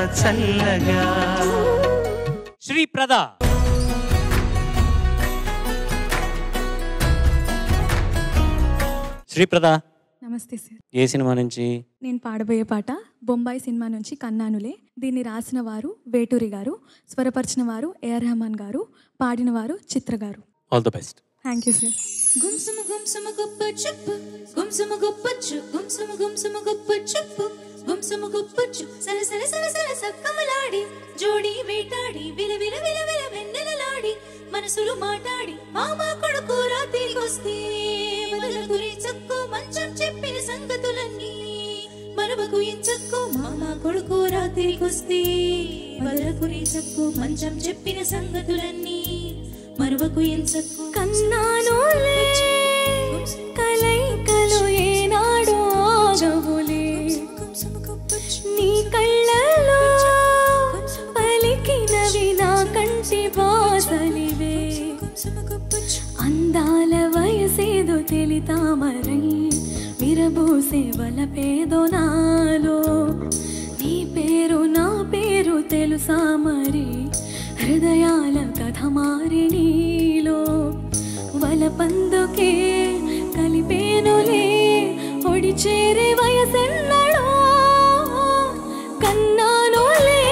చల్లగా శ్రీప్రద శ్రీప్రద నమస్తే సార్ ఏ సినిమా నుంచి నేను పాడబోయే పాట బొంబాయి సినిమా నుంచి కన్నానులే దీన్ని రాసిన వారు వేటూరి గారు స్వరపరిచిన వారు ఏఆర్ రెహమాన్ గారు పాడిన వారు చిత్ర గారు all the best thank you sir గుంసుమ గుంసుమ గొప్ప చెప్పు గుంసుమ గొప్పచ్చు గుంసుమ గుంసుమ గొప్ప చెప్పు గుంసుమ గొప్పచ్చు సర సర సర సర సక్కమలాడి జోడి వేటాడి విల విల విల విల వెన్నెలలాడి మనసులు మాటాడి మామ కొడుకు రాత్రికొస్తే మొదల గురి చక్కు మంచం చెప్పిన సంగతులన్నీ మరవకు ఇంచక్కు మామ కొడుకు రాత్రికొస్తే మొదల గురి చక్కు మంచం చెప్పిన సంగతులన్నీ మరవకు ఎంచక్కు కన్నానులే కలైకలు ఏనాడు ఆగవులే నీ కళ్ళలో పలికినవి నా కంటి బాసలివే అందాల వయసేదో తెలితామరై విరబూసే వలపేదో నాలో నీ పేరు నా పేరు తెలుసా మరి హృదయాల కథ మారి నీలో వలపందుకే కలిపేనులే ఒడి చేరే వయసెన్నడో కన్నానులే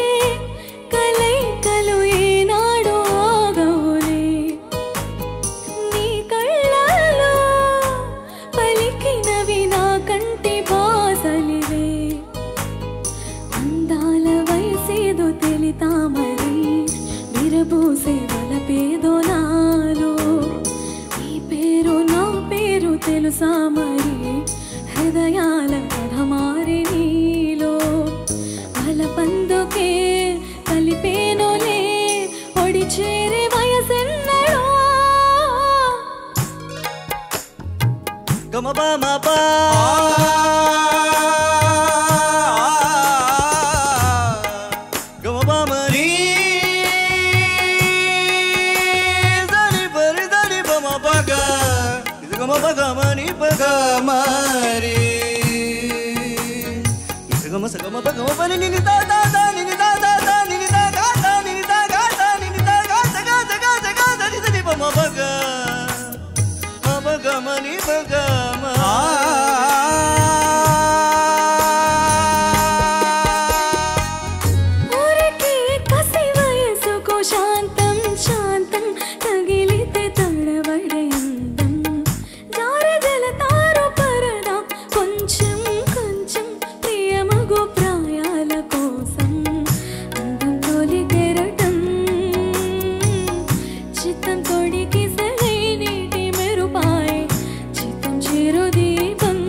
కలైకలు ఏనాడు ఆగవులే నీ కళ్ళలో పలికినవి నా కంటి బాసలివే అందాల వయసేదో తెలితామరి విరబూసే వలపేదో నాలో నీ పేరు నా పేరు తెలుసా మరి హృదయాల కథ మారి నీలో వలపందుకే కలిపేనోలే ఒడి చేరే వయసెన్నడో గమ బమ బా గమ బమ రీ దని పరి దని బమ బగ ఇది గమ బగ మని బగ మరి ఇది గమ సగమ బగ పని నిని దా దా దా నిని దా దా దా నిని దా గా దా నిని దా గా దా నిని దా గా ద గా ద గా ద గా దని దని బమ బగ బగమని బగమ ఊరికి కసి వయసుకు శాంతం శాంతం తగిలితే తడబడే అందం జారగల తారు పరద కొంచెం కొంచెం ప్రియమగు ప్రాయాల కోసం అందం తొలి కెరటం చిత్తం తొడికి సలై నీటి మెరుపాయ్ చిత్తం చిరుదీపం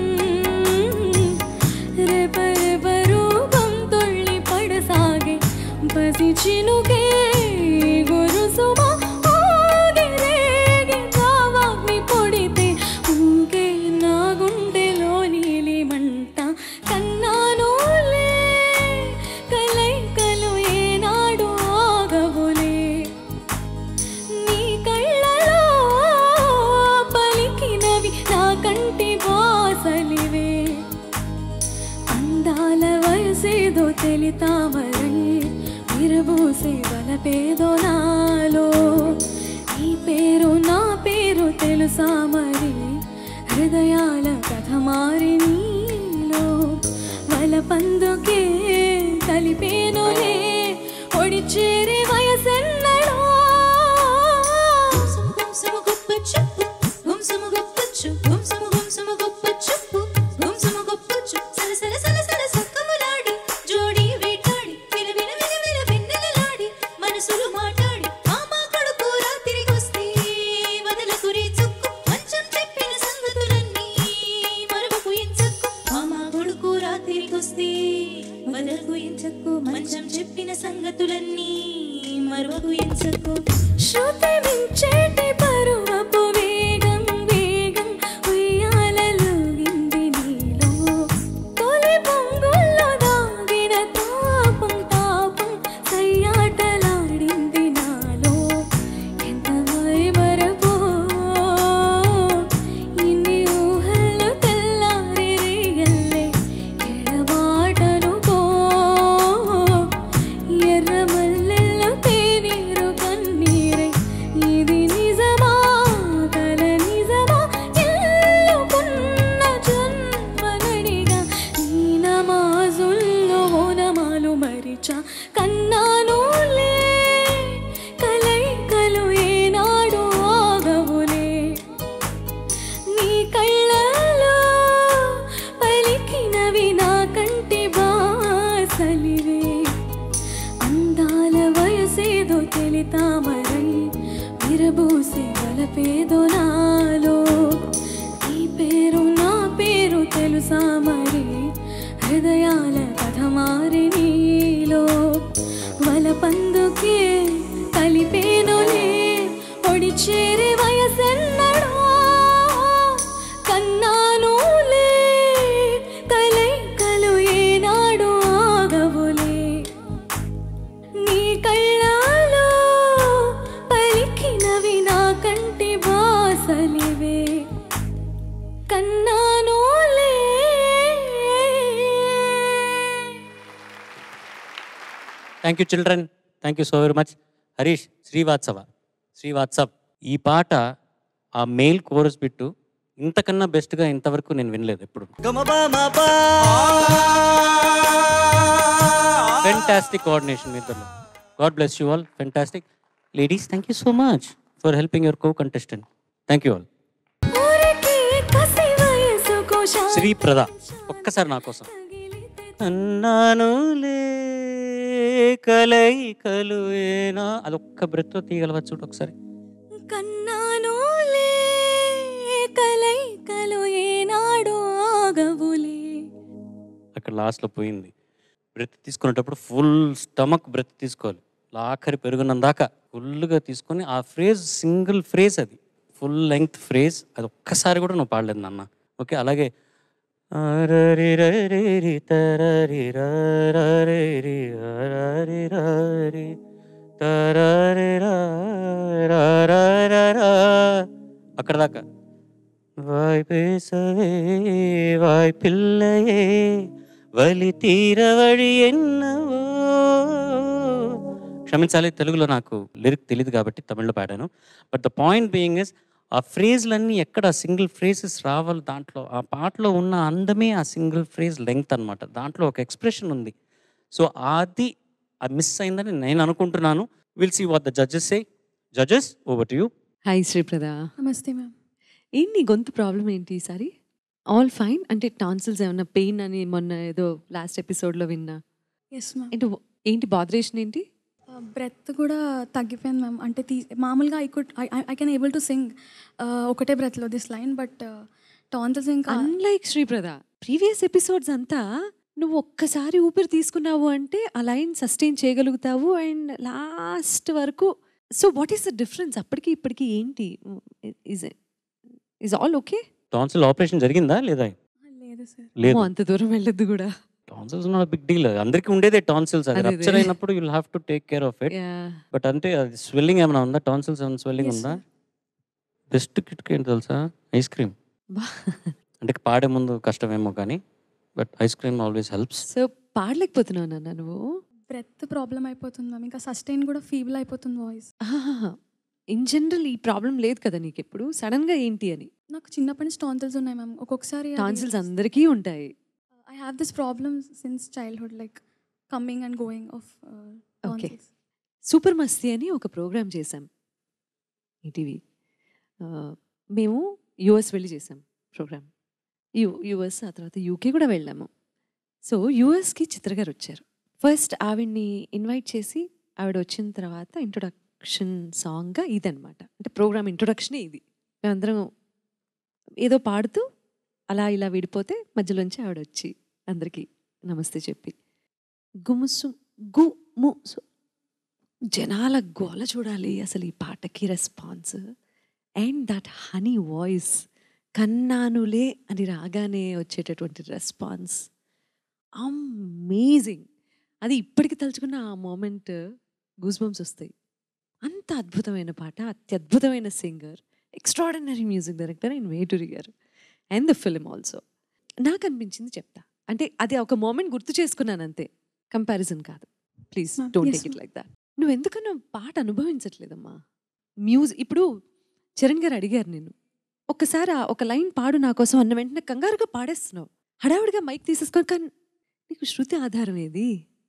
రెపరెపరూపం తుళ్ళి పడసాగే బసి చినుకే గురుసుమ ఆగిరేగి కావాగ్ని పొడితే ఊగే నా గుండెలో నీలి మంట కన్నానులే కలైకలు ఏనాడు ఆగవులే నీ కళ్ళలో పలికినవి నా కంటి బాసలివే అందాల వయసేదో తెలితామరై విరబూసే వలపేదో నాలో నీ పేరు నా పేరు తెలుసా మరి హృదయాల కథ మారి నీలో వలపందుకే కలిపేనులే ఒడి చేరే వయసెన్నడో గుంసుమ గుంసుమ గొప్ప చెప్పు గుంసుమ గొప్పచ్చు గుంసుమ గుంసుమ గొప్ప చెప్పు గుంసుమ గొప్పచ్చు సల సల సల సల సక్కములాడి జోడి వేటాడి విల విల విల విల వెన్నెలలాడి మనసులు మాట్లాడి మామ కొడుకు రాత్రికొస్తే వదల కురి చుక్కు మంచం చెప్పిన సంగతులన్నీ మరవకు ఎంచక్కు మామ కొడుకు రాత్రికొస్తే వదలకు ఎంచక్కు మంచం చెప్పిన సంగతులన్నీ మరవకు ఎంచక్కు శృతి మించేటి పరువపు వేగం వేగం ఉయ్యాలలోగింది నీలో తొలి పొంగుల్లో దాగిన తాపం తాపం సయ్యాటలాడింది నాలో ఎంత మైమరపో ఇన్ని ఊహలు తెల్లారి రేయల్లే ఎడబాటనుకో వెలిగి తామరై విరబూసి వలపేదో నాలో ఈ పేరు నా పేరు తెలుసా మరి హృదయాల కథ మారి నీలో వలపందుకే కలిపేనులే ఒడి చేరి వయసెన్నడో కన్నానులే కలైకలు ఏనాడు ఆగవులే నీ కళ్ళలో పలికినవి నా కంటి బాసలివే కన్నానులే thank you children thank you so very much Harish Srivastava Srivastav ఈ పాట ఆ మెయిల్ కోరస్ బిట్టు ఇంతకన్నా బెస్ట్గా ఇంతవరకు నేను వినలేదు ఎప్పుడు ఫెంటాస్టిక్ కోఆర్డినేషన్ మీ ఇద్దరు god bless you all fantastic ladies thank you so much for helping your co contestant thank you all ఊరికే కసి వయసుకు శాంతి శ్రీప్రద ఒక్కసారి నా కోసం అన్నానులే కలయికలు ఏనా అదొక్క బ్రెత్తో తీయగలవా చూడు ఒకసారి కన్నానులే కలైకలు ఏనాడు ఆగవులే అక్కడ లాస్ట్లో పోయింది బ్రెత్ తీసుకునేటప్పుడు ఫుల్ స్టమక్ బ్రెత్ తీసుకోవాలి ఆఖరి పెరుగున్నంత దాకా ఫుల్గా తీసుకొని ఆ ఫ్రేజ్ సింగిల్ ఫ్రేజ్ అది ఫుల్ లెంగ్త్ ఫ్రేజ్ అది ఒక్కసారి కూడా నువ్వు పాడలేదు నాన్న ఓకే అలాగే ఆరరిరరిరి తరరిరరరిరి ఆరరిరరి తరరిరరరరరా. అక్కడ దాకా వాయ్ పేసవే వాయ్ పిల్లయే వలి తీరవడి ఎన్నవో క్షమించాలి తెలుగులో నాకు లిరిక్ తెలియదు కాబట్టి తమిళ్లో పాడాను but the point being is ఆ ఫ్రేజ్లన్నీ ఎక్కడ సింగిల్ ఫ్రేజెస్ రావాలి దాంట్లో ఆ పాటలో ఉన్న అందమే ఆ సింగిల్ ఫ్రేజ్ లెంగ్త్ అన్నమాట దాంట్లో ఒక ఎక్స్ప్రెషన్ ఉంది సో అది అది మిస్ అయిందని నేను అనుకుంటున్నాను will see what the judges say judges over to you hi Sreeprada నమస్తే మ్యామ్ ఏంటి నీ గొంతు ప్రాబ్లం ఏంటి ఈసారి ఆల్ ఫైన్ అంటే టాన్సిల్స్ ఏమన్నా పెయిన్ అని మొన్న ఏదో లాస్ట్ ఎపిసోడ్లో విన్నా ఎస్ మ్యామ్ ఏంటి ఏంటి బాదరేషన్ ఏంటి బ్రెత్ కూడా తగ్గిపోయింది మ్యామ్ అంటే తీ మామూలుగా I could I can able to sing ఒకటే బ్రెత్లో దిస్ లైన్ బట్ టాన్సల్స్ ఇంకా అన్లైక్ శ్రీప్రద ప్రీవియస్ ఎపిసోడ్స్ అంతా నువ్వు ఒక్కసారి ఊపిరి తీసుకున్నావు అంటే ఆ లైన్ సస్టైన్ చేయగలుగుతావు అండ్ లాస్ట్ వరకు so what is the difference అప్పటికి ఇప్పటికి ఏంటి is is all okay tonsil operation జరిగిందా లేదా లేదు సార్ లేదు అంత దూరం వెళ్ళొద్దు కూడా టాన్సిల్స్ నాట్ బిగ్ డీల్ అందరికీ ఉండేదే టాన్సిల్స్ అది అదే, రప్చర్ అదే. అయినప్పుడు you'll have to take care of it Yeah. But అంటే అది స్వెల్లింగ్ ఏమైనా ఉందా టాన్సిల్స్ ఏమైనా స్వెల్లింగ్ Yes, ఉందా sir. బెస్ట్ కిట్ ఏంటి తెలుసా ఐస్ క్రీమ్ బా- అంటే పాడే ముందు కష్టమేమో కానీ but ice cream always helps so పాడలేకపోతున్నావు నాన్న నువ్వు బ్రెత్ ప్రాబ్లం అయిపోతుంది మ్యామ్ ఇంకా సస్టైన్ కూడా ఫీబుల్ అయిపోతుంది వాయిస్ ఇన్ జనరల్ ఈ ప్రాబ్లం లేదు కదా నీకు ఎప్పుడు సడన్ గా ఏంటి అని నాకు చిన్నప్పటి నుంచి టాన్సిల్స్ ఉన్నాయి మ్యామ్ ఒక్కొక్కసారి టాన్సిల్స్ అందరికీ ఉంటాయి I have this problem since childhood like coming and going off Okay. Super మస్తీ అని ఒక ప్రోగ్రామ్ చేశాం ఈటీవీ మేము యుఎస్ వెళ్ళి చేసాం ప్రోగ్రామ్ యు యుఎస్ ఆ తర్వాత యూకే కూడా వెళ్ళాము సో యుఎస్కి చిత్ర గారు వచ్చారు ఫస్ట్ ఆవిడ్ని ఇన్వైట్ చేసి ఆవిడ వచ్చిన తర్వాత ఇంట్రొడక్షన్ సాంగ్గా ఇదనమాట అంటే ప్రోగ్రామ్ ఇంట్రొడక్షనే ఇది మేమందరం ఏదో పాడుతూ అలా ఇలా విడిపోతే మధ్యలోంచి ఆవిడ వచ్చి అందరికీ నమస్తే చెప్పి గుముసు గు ము సు జనాల గోల చూడాలి అసలు ఈ పాటకి response and that honey voice కన్నానులే అని రాగానే వచ్చేటటువంటి రెస్పాన్స్ అమేజింగ్ అది ఇప్పటికి తలుచుకున్న ఆ మూమెంట్ గూస్ బంప్స్ వస్తాయి అంత అద్భుతమైన పాట అత్యద్భుతమైన singer extraordinary music director and Veturi గారు అండ్ ద ఫిలిం ఆల్సో నాకు అనిపించింది చెప్తా అంటే అది ఒక మూమెంట్ గుర్తు చేసుకున్నాను అంతే కంపారిజన్ కాదు please Ma'am, don't yes, take it like that నువ్వు ఎందుకన్నా పాట అనుభవించట్లేదమ్మా మ్యూజిక్ ఇప్పుడు చరణ్ గారు అడిగారు నేను ఒక్కసారి ఆ ఒక లైన్ పాడు నా కోసం అన్న వెంటనే కంగారుగా పాడేస్తున్నావు హడావుడిగా మైక్ తీసేసుకొని కానీ నీకు శృతి ఆధారం ఏది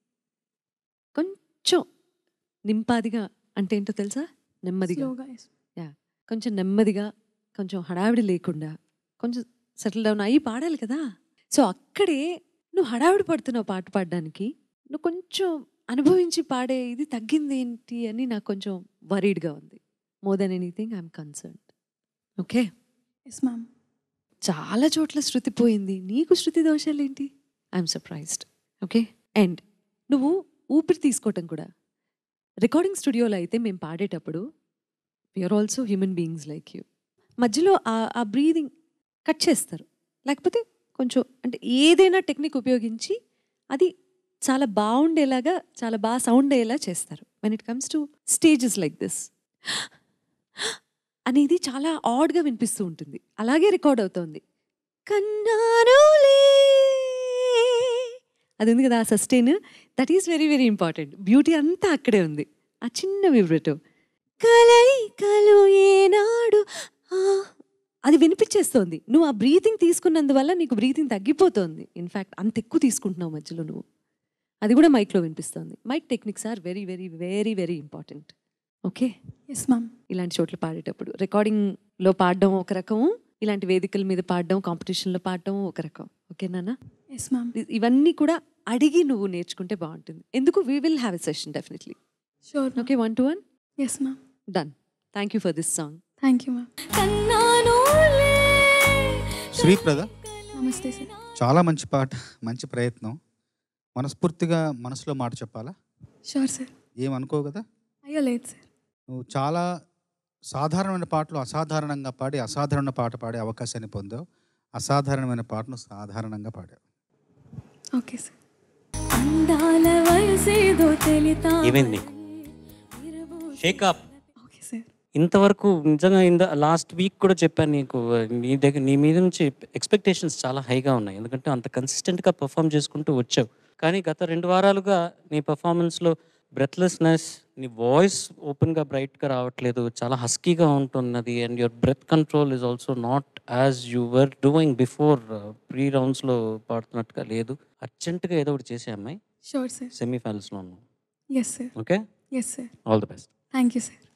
కొంచెం నింపాదిగా అంటే ఏంటో తెలుసా నెమ్మదిగా స్లోగా కొంచెం నెమ్మదిగా కొంచెం హడావిడి లేకుండా కొంచెం సెటిల్ డౌన్ అయ్యి పాడాలి కదా సో అక్కడే నువ్వు హడావిడి పడుతున్నావు పాట పాడడానికి నువ్వు కొంచెం అనుభవించి పాడే ఇది తగ్గింది ఏంటి అని నాకు కొంచెం వరీడ్గా ఉంది more than anything I'm concern okay yes ma'am చాలా చోట్ల శృతి పోయింది నీకు శృతి దోషాలు ఏంటి ఐఎమ్ సర్ప్రైజ్డ్ ఓకే అండ్ నువ్వు ఊపిరి తీసుకోవటం కూడా రికార్డింగ్ స్టూడియోలో అయితే మేము పాడేటప్పుడు we're also human beings like you మధ్యలో ఆ ఆ బ్రీదింగ్ కట్ చేస్తారు లేకపోతే కొంచెం అంటే ఏదైనా టెక్నిక్ ఉపయోగించి అది చాలా బాగుండేలాగా చాలా బాగా సౌండ్ అయ్యేలా చేస్తారు when it comes to stages like this అనేది చాలా ఆడ్గా వినిపిస్తూ ఉంటుంది అలాగే రికార్డ్ అవుతోంది కన్నానులే అది ఉంది కదా ఆ sustain that is very very important beauty అంతా అక్కడే ఉంది ఆ చిన్న విబ్రెటో కలై కలు ఏనాడు ఆ, అది వినిపించేస్తోంది నువ్వు ఆ బ్రీతింగ్ తీసుకున్నందువల్ల నీకు బ్రీతింగ్ తగ్గిపోతోంది ఇన్ఫ్యాక్ట్ అంత ఎక్కువ తీసుకుంటున్నావు మధ్యలో నువ్వు అది కూడా మైక్లో వినిపిస్తోంది mic techniques are very very very very important okay yes ma'am ఇలాంటి చోట్ల పాడేటప్పుడు రికార్డింగ్లో పాడడం ఒక రకం ఇలాంటి వేదికల మీద పాడడం కాంపిటీషన్లో పాడడం ఒక రకం ఓకేనా ఎస్ మ్యామ్ ఇవన్నీ కూడా అడిగి నువ్వు నేర్చుకుంటే బాగుంటుంది ఎందుకు we will have a session definitely sure okay one to one yes ma'am done thank you for this song thank you ma'am కన్నానులే శ్రీప్రద నమస్తే సార్ చాలా మంచి పాట మంచి ప్రయత్నం మనస్ఫూర్తిగా మనసులో మాట చెప్పాలా షూర్ సార్ ఏమనుకో కదా అయ్యో లేదు సార్ నువ్వు చాలా సాధారణమైన పాటలు అసాధారణంగా పాడి అసాధారణ పాట పాడే అవకాశాన్ని పొందావు అసాధారణమైన పాటను సాధారణంగా పాడావు ఓకే సార్ అందాల వయసేదో తెలితా ఏమైంది నీకు షేకప్ ఓకే సార్ ఇంతవరకు నిజంగా ఇంత లాస్ట్ వీక్ కూడా చెప్పాను నీకు నీ దగ్గర నీ మీద నుంచి ఎక్స్పెక్టేషన్స్ చాలా హైగా ఉన్నాయి ఎందుకంటే అంత కన్సిస్టెంట్గా పర్ఫామ్ చేసుకుంటూ వచ్చావు కానీ గత రెండు వారాలుగా నీ పర్ఫార్మెన్స్లో బ్రెత్లెస్నెస్ నీ వాయిస్ ఓపెన్గా బ్రైట్గా రావట్లేదు చాలా హస్కీగా ఉంటున్నది and your breath control is also not as you were doing before pre రౌండ్స్లో పాడుతున్నట్టుగా లేదు అర్జెంటుగా ఏదో ఒకటి చేసే అమ్మాయి షూర్ సార్ సెమీఫైనల్స్లో ఉన్నావు yes sir okay yes sir all the best thank you sir